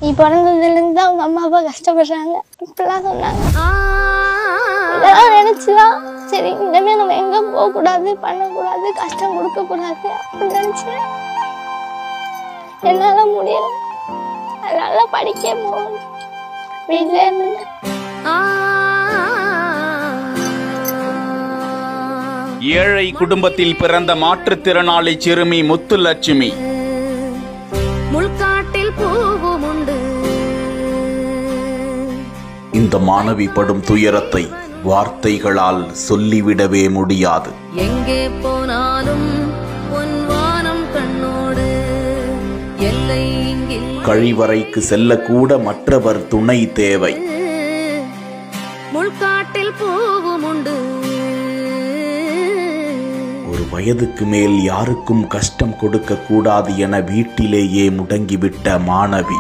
நீ பிறந்ததுலேருந்து தான் அவங்க அம்மா அப்பா கஷ்டப்படுறாங்க இப்படிலாம் சொன்னாங்க இதெல்லாம் நினச்சிதான் சரி இனிமேல் நம்ம எங்கே போகக்கூடாது பண்ணக்கூடாது கஷ்டம் கொடுக்கக்கூடாது அப்படி நினச்சேன் என்னால் முடியல அதனால படிக்க போகணும் வீட்டில் இருந்தேன் ஏழை குடும்பத்தில் பிறந்த மாற்றுத்திறனாளி சிறுமி முத்துலட்சுமி முள்காட்டில் பூவும் உண்டு இந்த மாணவி படும் துயரத்தை வார்த்தைகளால் சொல்லிவிடவே முடியாது எங்கே போனாலும் பொன்வானம் கண்ணோடு எல்லை இங்கில் கழிவறைக்கு செல்லக்கூட மற்றவர் துணை தேவை முள்காட்டில் பூவும் உண்டு ஒரு வயதுக்கு மேல் யாருக்கும் கஷ்டம் கொடுக்க கூடாது என வீட்டிலேயே முடங்கிவிட்ட மாணவி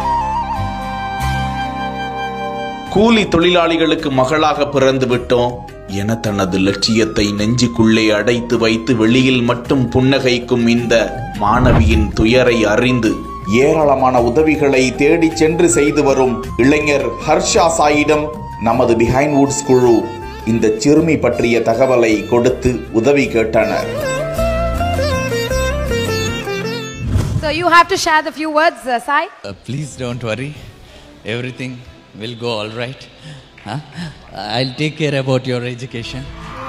கூலி தொழிலாளிகளுக்கு மகளாக பிறந்து விட்டோம் என தனது லட்சியத்தை நெஞ்சுக்குள்ளே அடைத்து வைத்து வெளியில் மட்டும் புன்னகைக்கும் இந்த மாணவியின் துயரை அறிந்து ஏராளமான உதவிகளை தேடி சென்று செய்து வரும் இளைஞர் ஹர்ஷா சாயிடம் நமது பிஹைண்ட் வுட்ஸ் குழு இந்த சிறுமி பற்றிய தகவலை கொடுத்து உதவி கேட்டனர் So you have to share the few words, uh, Sai. Uh, please don't worry. Everything will go all right. Huh? I'll take care about your education.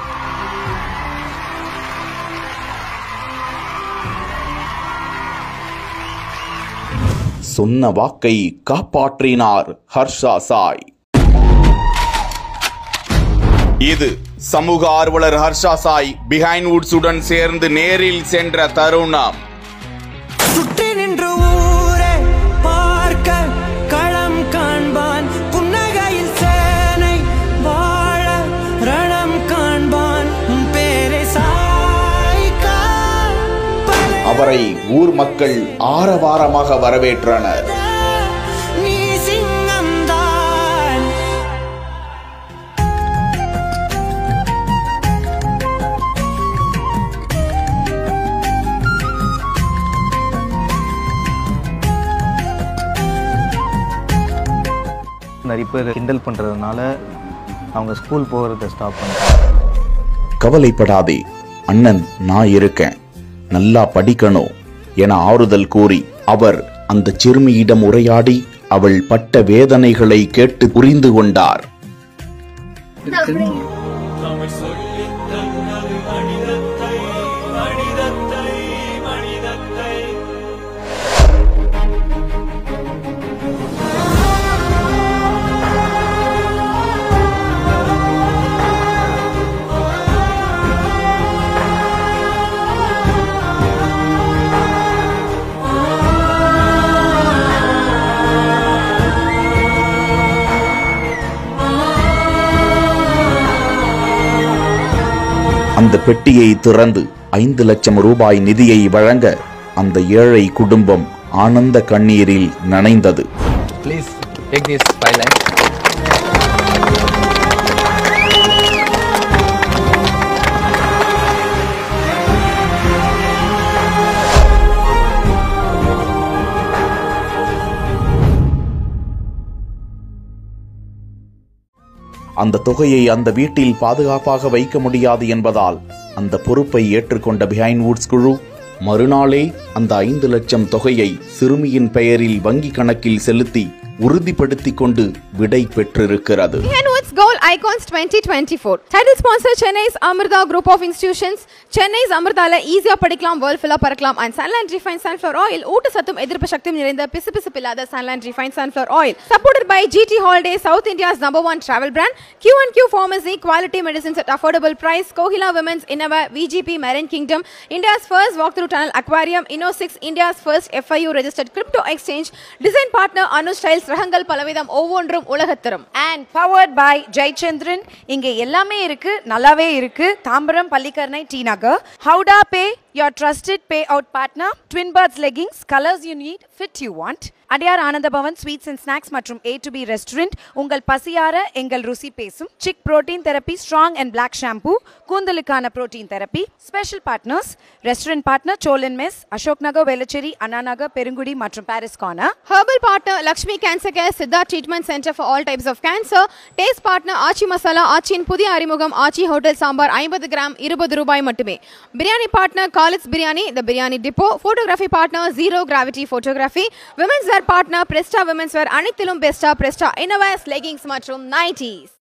சொன்ன வாக்கை காப்பாற்றினார் ஹர்ஷா சாய் இது சமூக ஆர்வலர் ஹர்ஷா சாய் பிஹைண்ட் வுட்ஸுடன் சேர்ந்து நேரில் சென்ற தருணம் சுற்றி நின்று ஊரே பார்க்க களம் காண்பான் புன்னகையில் சேனை வாழ ரணம் காண்பான் உன் பேரை சாய்க்க பல அவரை ஊர் மக்கள் ஆரவாரமாக வரவேற்றனர் நீ சிங்கம்தான் நிறைய பேர் கிண்டல் பண்ணுறதுனால அவங்க ஸ்கூல் போகிறத ஸ்டாப் பண்ணிட்டாங்க கவலைப்படாதே அண்ணன் நான் இருக்கேன் நல்லா படிக்கணும் என ஆறுதல் கூறி அவர் அந்த சிறுமியிடம் உரையாடி அவள் பட்ட வேதனைகளை கேட்டு புரிந்து கொண்டார் அந்த பெட்டியை திறந்து ஐந்து லட்சம் ரூபாய் நிதியை வழங்க அந்த ஏழை குடும்பம் ஆனந்த கண்ணீரில் நனைந்தது Please take this five lines. அந்த தொகையை அந்த வீட்டில் பாதுகாப்பாக வைக்க முடியாது என்பதால் அந்த பொறுப்பை ஏற்றுக்கொண்ட பிஹைண்ட் வுட்ஸ் குழு மறுநாளே அந்த ஐந்து லட்சம் தொகையை சிறுமியின் பெயரில் வங்கி கணக்கில் செலுத்தி உறுதிப்படுத்திக் கொண்டு விடை பெற்றிருக்கிறது Henwood's Goal Icons 2024. Title sponsor Chennai's Amrita Group of Institutions. Chennai's Amritaல ஈஸியா படிக்கலாம் வேர்ல்ட் ஃபுல்லா பறக்கலாம் and Sunland refine sunflower oil ஊட்டச்சத்தும் எதிர்ப்பு சக்தியும் நிறைந்த பிசுபிசுப்பில்லாத Sunland refine sunflower oil supported by GT holiday south India's number one travel brand Q and Q pharmacy quality medicines at affordable price Kokila women's innerwear VGP marine kingdom India's first walk through tunnel aquarium Inno six India's first FIU registered crypto exchange design partner Anu styles ரகங்கள் பலவிதம் ஒவ்வொன்றும் உலகத்தரும் and powered by Jayachandran இங்க எல்லாமே இருக்கு நல்லாவே இருக்கு Tambaram Pallikaranai T Nagar ஹவுடா pay your trusted payout partner, Twin Birds Leggings, colors you need, fit you want. Adyar Ananda Bhavan sweets and snacks மற்றும் ஏ டு பி ரெஸ்டாரண்ட் உங்கள் பசியார எங்கள் ருசி பேசும் Chik protein therapy strong and black shampoo கூந்தலுக்கான protein therapy special partners restaurant partner Solan mess Ashok Nagar Velachery Anna Nagar Perungudi மற்றும் Paris corner Herbal partner Lakshmi Cancer Care Siddharth Treatment Center for all types of cancer. Taste partner Aachi masala ஆச்சியின் புதிய அறிமுகம் ஆச்சி hotel sambar ஐம்பது gram இருபது ரூபாய் மட்டுமே biryani partner Kalis biryani the biryani depot photography partner zero gravity photography women's wear partner Presta women's wear அனைத்திலும் பெஸ்டா பிரெஸ்டா இன்னோவேஸ் leggings மற்றும் நைட்டிஸ்